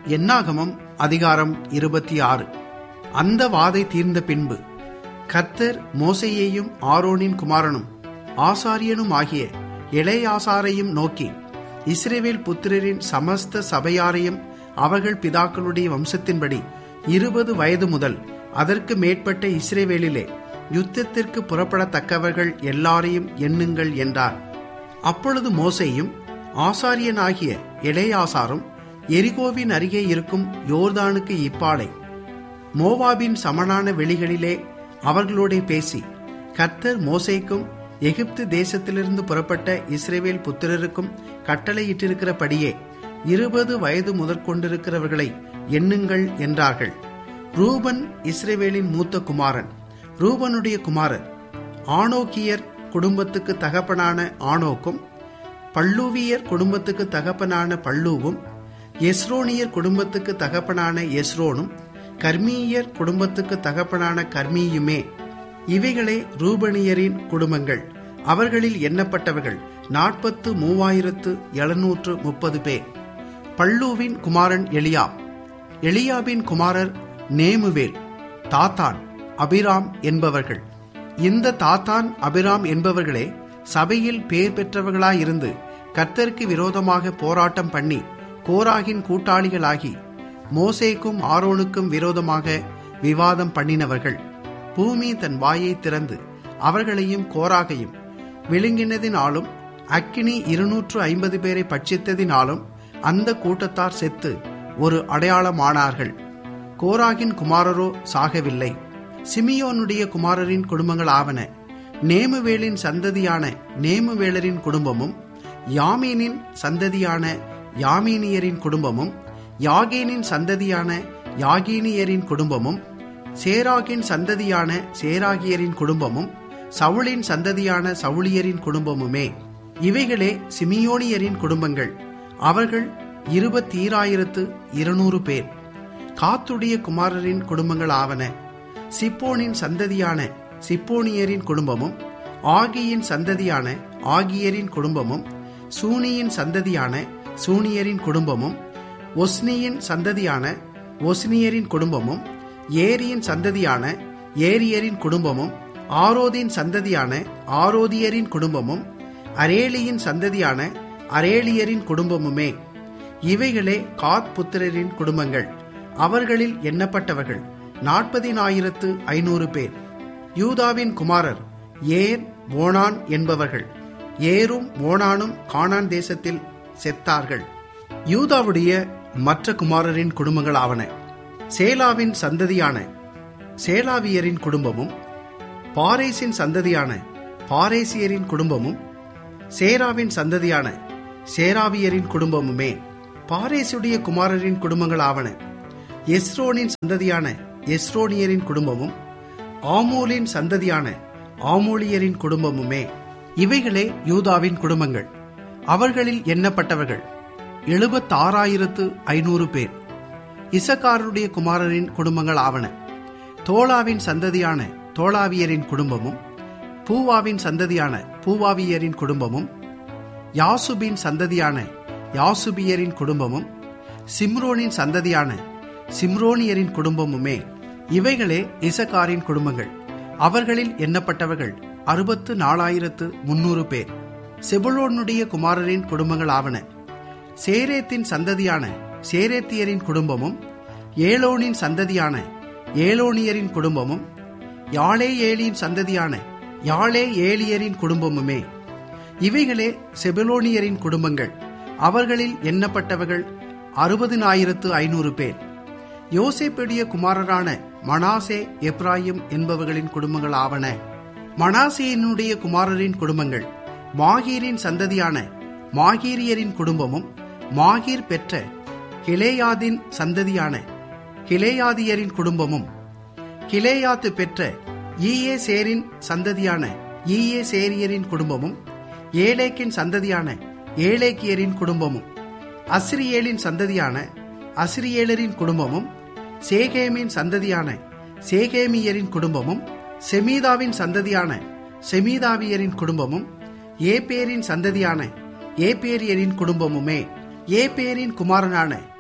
என்னாகமம் அதிகாரம் இருபத்தி ஆறு அந்த வாதை தீர்ந்த பின்பு கர்த்தர் மோசையையும் ஆரோனின் குமாரனும் ஆசாரியனும் ஆகிய இளையாசாரையும் நோக்கி இஸ்ரேவேல் புத்திரரின் சமஸ்த சபையாரையும் அவர்கள் பிதாக்களுடைய வம்சத்தின்படி இருபது வயது முதல் அதற்கு மேற்பட்ட இஸ்ரேவேலிலே யுத்தத்திற்கு புறப்படத்தக்கவர்கள் எல்லாரையும் எண்ணுங்கள் என்றார் அப்பொழுது மோசையும் ஆசாரியனாகிய இளையாசாரும் எரிகோவின் அருகே இருக்கும் யோர்தானுக்கு இப்பாலை மோவாபின் சமனான வெளிகளிலே அவர்களோடே பேசி கர்த்தர் மோசைக்கும் எகிப்து தேசத்திலிருந்து புறப்பட்ட இஸ்ரேவேல் புத்திரருக்கும் கட்டளையிட்டிருக்கிறபடியே இருபது வயது முதற்கொண்டிருக்கிறவர்களை எண்ணுங்கள் என்றார்கள் ரூபன் இஸ்ரேவேலின் மூத்த குமாரன் ரூபனுடைய குமாரர் ஆனோக்கியர் குடும்பத்துக்கு தகப்பனான ஆனோக்கும் பல்லூவியர் குடும்பத்துக்கு தகப்பனான பல்லூவும் எஸ்ரோனியர் குடும்பத்துக்கு தகப்பனான எஸ்ரோனும் கர்மீயர் குடும்பத்துக்கு தகப்பனான கர்மீயுமே இவைகளே ரூபனியரின் குடும்பங்கள் அவர்களில் எண்ணப்பட்டவர்கள் நாற்பத்து மூவாயிரத்து எழுநூற்று முப்பது பேர் பல்லூவின் குமாரன் எலியாப் எலியாபின் குமாரர் நேமுவேல் தாத்தான் அபிராம் என்பவர்கள் இந்த தாத்தான் அபிராம் என்பவர்களே சபையில் பேர் பெற்றவர்களாயிருந்து கர்த்தருக்கு விரோதமாக போராட்டம் பண்ணி கோராகின் கூட்டாளிகளாகி மோசேக்கும் ஆரோனுக்கும் விரோதமாக விவாதம் பண்ணினவர்கள் பூமி தன் வாயை திறந்து அவர்களையும் கோராகையும் விழுங்கினதினாலும் அக்கினி இருநூற்று ஐம்பது பேரை பட்சித்ததினாலும் அந்த கூட்டத்தார் செத்து ஒரு அடையாளமானார்கள் கோராகின் குமாரரோ சாகவில்லை சிமியோனுடைய குமாரரின் குடும்பங்கள் ஆவன நேமுவேலின் சந்ததியான நேமுவேலரின் குடும்பமும் யாமீனின் சந்ததியான யாமீனியரின் குடும்பமும் யாகேனின் சந்ததியான யாகீனியரின் குடும்பமும் சேராகின் சந்ததியான சேராகியரின் குடும்பமும் சவுளின் சந்ததியான சவுளியரின் குடும்பமுமே இவைகளே சிமியோனியரின் குடும்பங்கள் அவர்கள் இருபத்தீராயிரத்து இருநூறு பேர் காத்துடைய குமாரரின் குடும்பங்கள் ஆவன சிப்போனின் சந்ததியான சிப்போனியரின் குடும்பமும் ஆகியின் சந்ததியான ஆகியரின் குடும்பமும் சூனியின் சந்ததியான சூனியரின் குடும்பமும் ஒஸ்னியின் சந்ததியான ஒஸ்னியரின் குடும்பமும் ஏரியின் சந்ததியான ஏரியரின் குடும்பமும் ஆரோதின் சந்ததியான ஆரோதியரின் குடும்பமும் அரேலியின் சந்ததியான அரேலியரின் குடும்பமுமே இவைகளே காத் புத்திரரின் குடும்பங்கள் அவர்களில் எண்ணப்பட்டவர்கள் நாற்பதினாயிரத்து ஐநூறு பேர் யூதாவின் குமாரர் ஏர் ஓனான் என்பவர்கள் ஏரும் ஓனானும் கானான் தேசத்தில் செத்தார்கள் யூதாவுடைய மற்ற குமாரரின் குடும்பங்கள் ஆவன சேலாவின் சந்ததியான சேலாவியரின் குடும்பமும் பாரேசின் சந்ததியான பாரேசியரின் குடும்பமும் சேராவின் சந்ததியான சேராவியரின் குடும்பமுமே பாரேசுடைய குமாரரின் குடும்பங்கள் ஆவன எஸ்ரோனின் சந்ததியான எஸ்ரோனியரின் குடும்பமும் ஆமூலின் சந்ததியான ஆமூலியரின் குடும்பமுமே இவைகளே யூதாவின் குடும்பங்கள் அவர்களில் எண்ணப்பட்டவர்கள் எழுபத்தாறாயிரத்து ஐநூறு பேர் இசக்காருடைய குமாரரின் குடும்பங்கள் ஆவன தோளாவின் சந்ததியான தோளாவியரின் குடும்பமும் பூவாவின் சந்ததியான பூவாவியரின் குடும்பமும் யாசுபின் சந்ததியான யாசுபியரின் குடும்பமும் சிம்ரோனின் சந்ததியான சிம்ரோனியரின் குடும்பமுமே இவைகளே இசக்காரின் குடும்பங்கள் அவர்களில் எண்ணப்பட்டவர்கள் அறுபத்து நாலாயிரத்து முன்னூறு பேர் செபுலோனுடைய குமாரரின் குடும்பங்கள் ஆவன சேரேத்தின் சந்ததியான சேரேத்தியரின் குடும்பமும் ஏலோனின் சந்ததியான ஏலோனியரின் குடும்பமும் யாழே ஏலியின் சந்ததியான யாழே ஏலியரின் குடும்பமுமே இவைகளே செபலோனியரின் குடும்பங்கள் அவர்களில் எண்ணப்பட்டவர்கள் அறுபதினாயிரத்து ஐநூறு பேர் யோசேப்புடைய குமாரரான மனாசே எப்ராயிம் என்பவர்களின் குடும்பங்கள் ஆவன மனாசேயினுடைய குமாரரின் குடும்பங்கள் மாகீரின் சந்ததியான மாகீரியரின் குடும்பமும் மாகீர் பெற்ற கிளேயாதின் சந்ததியான கிளேயாதியரின் குடும்பமும் கிளேயாத்து பெற்ற ஈயே சேரின் சந்ததியான ஈயே சேரியரின் குடும்பமும் ஏலேக்கின் சந்ததியான ஏலேக்கியரின் குடும்பமும் அஸ்ரியேலின் சந்ததியான அஸ்ரியேலரின் குடும்பமும் சேகேமின் சந்ததியான சேகேமியரின் குடும்பமும் செமீதாவின் சந்ததியான செமீதாவியரின் குடும்பமும் ஏபேரின் சந்ததியான ஏபேரியரின் குடும்பமுமே ஏபேரின் குமாரனான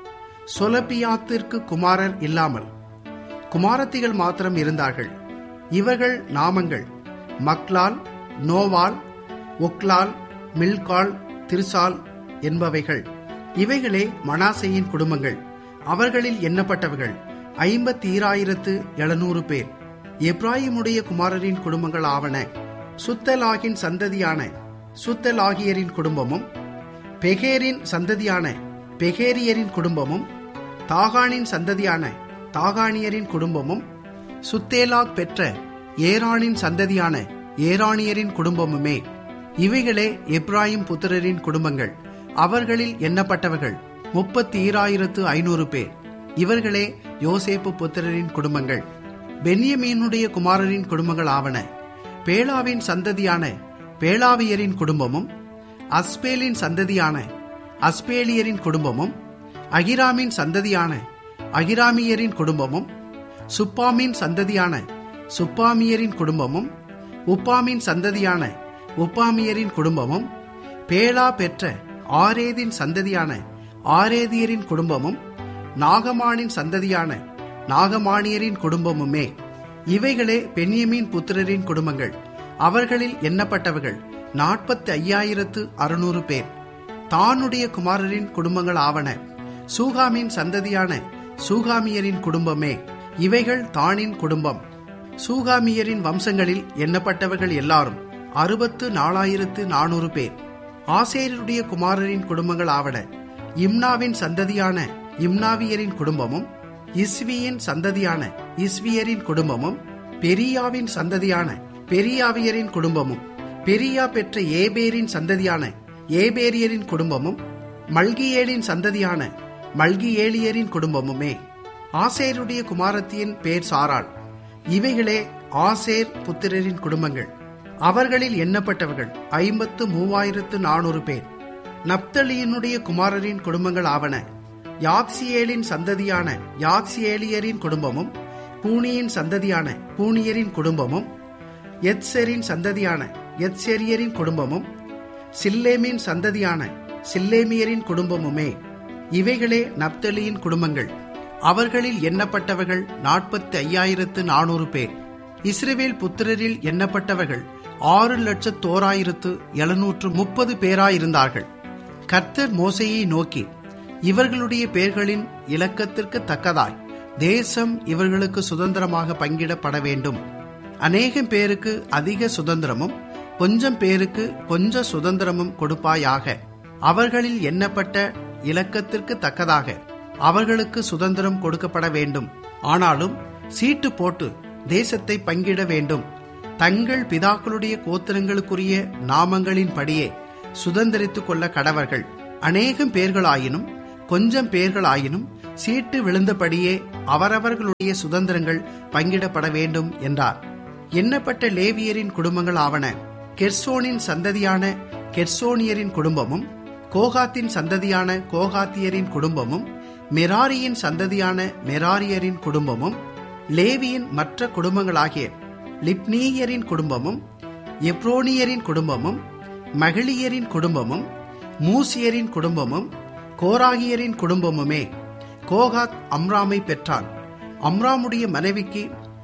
சொலபியாத்திற்கு குமாரர் இல்லாமல் குமாரத்திகள் மாத்திரம் இருந்தார்கள் இவர்கள் நாமங்கள் மக்லால் நோவால் ஒக்லால் மில்கால் திருசால் என்பவைகள் இவைகளே மனாசையின் குடும்பங்கள் அவர்களில் எண்ணப்பட்டவர்கள் ஐம்பத்தி ஈராயிரத்து எழுநூறு பேர் எப்ராஹிமுடைய குமாரரின் குடும்பங்கள் ஆவன சுத்தலாகின் சந்ததியான சுத்தலாகியரின் குடும்பமும் பெகேரின் சந்ததியான பெகேரியரின் குடும்பமும் தாகானின் சந்ததியான தாகானியரின் குடும்பமும் சுத்தேலாக் பெற்ற ஏரானின் சந்ததியான ஏரானியரின் குடும்பமுமே இவைகளே எப்ராஹிம் புத்திரரின் குடும்பங்கள் அவர்களில் எண்ணப்பட்டவர்கள் முப்பத்தி ஈராயிரத்து ஐநூறு பேர் இவர்களே யோசேப்பு புத்திரரின் குடும்பங்கள் பென்யமீனுடைய குமாரரின் குடும்பங்கள் ஆவன பேலாவின் சந்ததியான பேலாவியரின் குடும்பமும் அஸ்பேலின் சந்ததியான அஸ்பேலியரின் குடும்பமும் அகிராமின் சந்ததியான அகிராமியரின் குடும்பமும் சுப்பாமின் சந்ததியான சுப்பாமியரின் குடும்பமும் உப்பாமின் சந்ததியான உப்பாமியரின் குடும்பமும் பேலா பெற்ற ஆரேதின் சந்ததியான ஆரேதியரின் குடும்பமும் நாகமானின் சந்ததியான நாகமானியரின் குடும்பமுமே இவைகளே பென்யமீன் புத்திரரின் குடும்பங்கள் அவர்களில் எண்ணப்பட்டவர்கள் நாற்பத்தி ஐயாயிரத்து அறுநூறு பேர் தானுடைய குமாரரின் குடும்பங்கள் ஆவன சூகாமின் சந்ததியான சூகாமியரின் குடும்பமே இவைகள் தானின் குடும்பம் சூகாமியரின் வம்சங்களில் எண்ணப்பட்டவர்கள் எல்லாரும் அறுபத்து நாலாயிரத்து நானூறு பேர் ஆசேருடைய குமாரரின் குடும்பங்கள் ஆவன இம்னாவின் சந்ததியான இம்னாவியரின் குடும்பமும் இஸ்வியின் சந்ததியான இஸ்வியரின் குடும்பமும் பெரியாவின் சந்ததியான பெரியாவியரின் குடும்பமும் பெரியா பெற்ற ஏபேரின் சந்ததியான ஏபேரியரின் குடும்பமும் மல்கியேலின் சந்ததியான மல்கியேலியரின் குடும்பமுமே ஆசேருடைய குமாரத்தியின் பேர் சாராள் இவைகளே ஆசேர் புத்திரரின் குடும்பங்கள் அவர்களில் எண்ணப்பட்டவர்கள் ஐம்பத்து மூவாயிரத்து நானூறு பேர் நப்தலியினுடைய குமாரரின் குடும்பங்கள் ஆவன யாத்சியேலின் சந்ததியான யாத்சியேலியரின் குடும்பமும் பூனியின் சந்ததியான பூனியரின் குடும்பமும் எத்செரின் சந்ததியான எத்செரியரின் குடும்பமும் சில்லேமின் சந்ததியான சில்லேமியரின் குடும்பமுமே இவைகளே நப்தலியின் குடும்பங்கள் அவர்களில் எண்ணப்பட்டவர்கள் நாற்பத்தி ஐயாயிரத்து நானூறு பேர் இஸ்ரேவேல் புத்திரரில் எண்ணப்பட்டவர்கள் ஆறு லட்சத்தோராயிரத்து எழுநூற்று முப்பது பேராயிருந்தார்கள் கர்த்தர் மோசையை நோக்கி இவர்களுடைய பெயர்களின் இலக்கத்திற்கு தக்கதாய் தேசம் இவர்களுக்கு சுதந்திரமாக பங்கிடப்பட வேண்டும் அநேகம் பேருக்கு அதிக சுதந்திரமும் கொஞ்சம் பேருக்கு கொஞ்ச சுதந்திரமும் கொடுப்பாயாக அவர்களில் எண்ணப்பட்ட இலக்கத்திற்கு தக்கதாக அவர்களுக்கு சுதந்திரம் கொடுக்கப்பட வேண்டும் ஆனாலும் சீட்டு போட்டு தேசத்தை பங்கிட வேண்டும் தங்கள் பிதாக்களுடைய கோத்திரங்களுக்குரிய நாமங்களின் படியே சுதந்திரித்துக் கொள்ள கடவர்கள் அநேகம் பேர்களாயினும் கொஞ்சம் பேர்களாயினும் சீட்டு விழுந்தபடியே அவரவர்களுடைய சுதந்திரங்கள் பங்கிடப்பட வேண்டும் என்றார் எண்ணப்பட்ட லேவியரின் குடும்பங்கள் ஆவன கெர்சோனின் சந்ததியான கெர்சோனியரின் குடும்பமும் கோகாத்தின் சந்ததியான கோகாத்தியரின் குடும்பமும் மெராரியின் சந்ததியான மெராரியரின் குடும்பமும் லேவியின் மற்ற குடும்பங்களாகிய லிப்னீயரின் குடும்பமும் எப்ரோனியரின் குடும்பமும் மகளியரின் குடும்பமும் மூசியரின் குடும்பமும் கோராகியரின் குடும்பமுமே கோகாத் அம்ராமை பெற்றான் அம்ராமுடைய மனைவிக்கு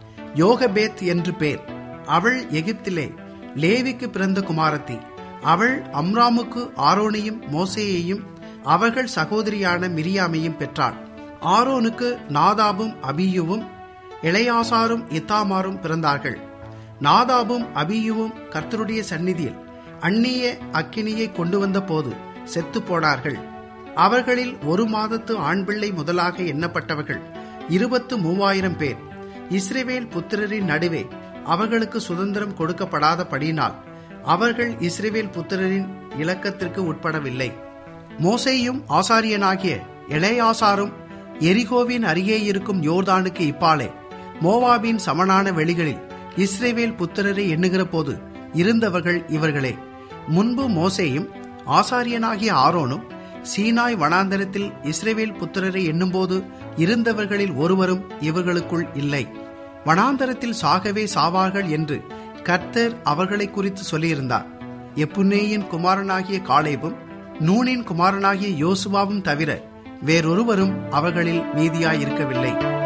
யோகபேத் என்று பேர் அவள் எகிப்திலே லேவிக்கு பிறந்த குமாரத்தி அவள் அம்ராமுக்கு ஆரோனையும் மோசேயையும் அவர்கள் சகோதரியான மிரியாமையும் பெற்றாள் ஆரோனுக்கு நாதாபும் அபியுவும் இளையாசாரும் இத்தாமாரும் பிறந்தார்கள் நாதாபும் அபியுவும் கர்த்தருடைய சந்நிதியில் அந்நிய அக்கினியை கொண்டு வந்த போது செத்து போனார்கள் அவர்களில் ஒரு மாதத்து ஆண் பிள்ளை முதலாக எண்ணப்பட்டவர்கள் இருபத்து மூவாயிரம் பேர் இஸ்ரேவேல் புத்திரரின் நடுவே அவர்களுக்கு சுதந்திரம் கொடுக்கப்படாதபடியினால் அவர்கள் இஸ்ரேவேல் புத்திரரின் இலக்கத்திற்கு உட்படவில்லை மோசேயும் ஆசாரியனாகிய இளையாசாரும் எரிகோவின் அருகே இருக்கும் யோர்தானுக்கு இப்பாலே மோவாபின் சமனான வெளிகளில் இஸ்ரேவேல் புத்திரரை எண்ணுகிற போது இருந்தவர்கள் இவர்களே முன்பு மோசேயும் ஆசாரியனாகிய ஆரோனும் சீனாய் வனாந்தரத்தில் இஸ்ரேவேல் புத்திரரை எண்ணும்போது இருந்தவர்களில் ஒருவரும் இவர்களுக்குள் இல்லை வனாந்தரத்தில் சாகவே சாவார்கள் என்று கர்த்தர் அவர்களை குறித்து சொல்லியிருந்தார் எப்புன்னேயின் குமாரனாகிய காலேபும் நூனின் குமாரனாகிய யோசுவாவும் தவிர வேறொருவரும் அவர்களில் மீதியாயிருக்கவில்லை